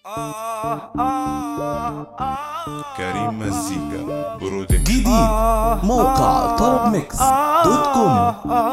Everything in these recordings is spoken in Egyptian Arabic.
كريم مزيكا برودكشن جديد موقع طرب ميكس دوت كوم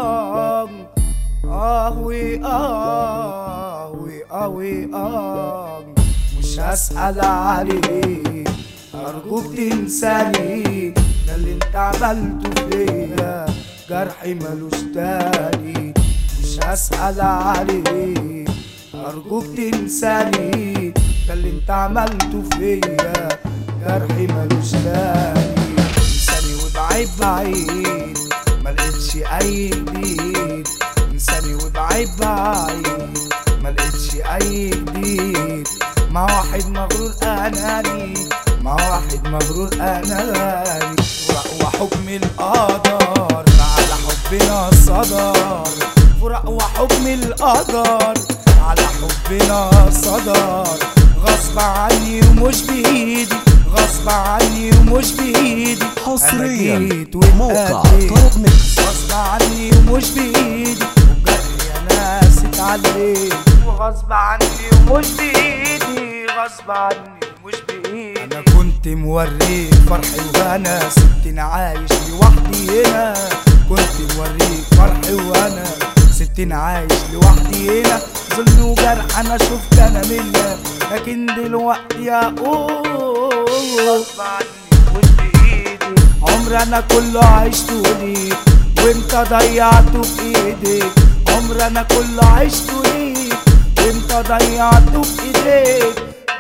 آهوي آهوي آهوي آه مش هسأل عليك أرجوك تنساني ده اللي انت عملته فيا جرحي ملوش تاني مش هسأل عليك أرجوك تنساني ده اللي انت عملته فيا جرحي ملوش تاني انساني وبعيد بعيد ملقتش أي جديد انساني وبعيد بعيد ملقتش أي جديد مع واحد مغرور أناني مع واحد مغرور أناني وحكم القدر على حبنا صدر فرق وحكم القدر على حبنا صدر غصب عني ومش بإيدي غصب عني ومش بإيدي أنا حصريا جيت موقع واتأديت. طرب ميكس غصب عني ومش بايدي وجرحي انا نسيت عليه وغصب عني ومش بايدي غصب عني ومش بايدي انا كنت موريك فرحي وانا ستين عايش لوحدي هنا كنت موريك فرحي وانا ستين عايش لوحدي هنا ظلم وجرح انا شفت انا منك لكن دلوقتي اقول غصب عني ومش بايدي عمر انا كله عشته ليك وانت ضيعته في ايديك عمر انا كله عشته ليك وانت ضيعته في ايديك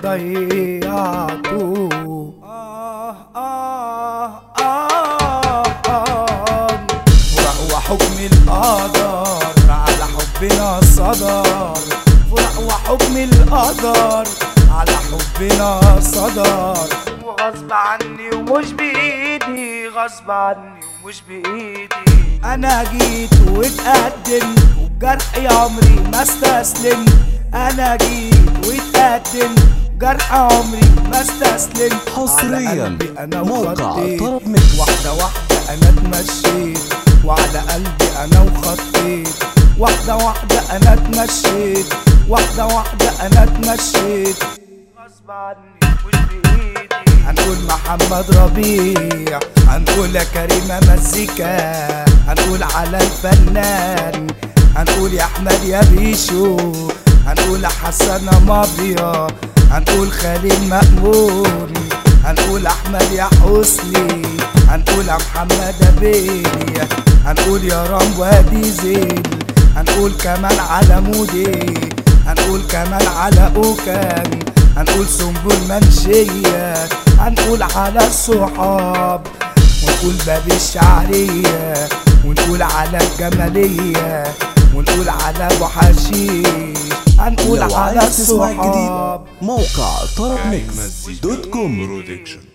ضيعته آه آه آه آه فرق وحكم القدر على حبنا صدر فرق وحكم القدر على حبنا صدر وغصب عني ومش بايدي غصب عني ومش بايدي انا جيت واتقدمت وبجرحي عمري ما استسلمت انا جيت واتقدمت جرح عمري ما استسلمت حصرياً على قلبي أنا موقع وخطيت. طرب ميكس. واحدة واحدة أنا اتمشيت وعلى قلبي أنا وخطيت واحدة واحدة أنا اتمشيت واحدة واحدة أنا اتمشيت غصب عني مش بإيدي هنقول محمد ربيع هنقول يا كريمة مزيكا هنقول على الفنان هنقول يا أحمد يا بيشو هنقول حسن ماضية هنقول خليل مأمون هنقول احمد يا حسني هنقول يا محمد ابيلي هنقول يا رام وادي زين هنقول كمان على مودي هنقول كمان على اوكان هنقول سنبل منشية هنقول على الصحاب ونقول باب الشعرية ونقول على الجمالية ونقول على ابو حشيش هنقول لو على عايز تسمع الصحاب الجديد موقع طرب كريم ميكس مزيكا دوت كوم برودكشن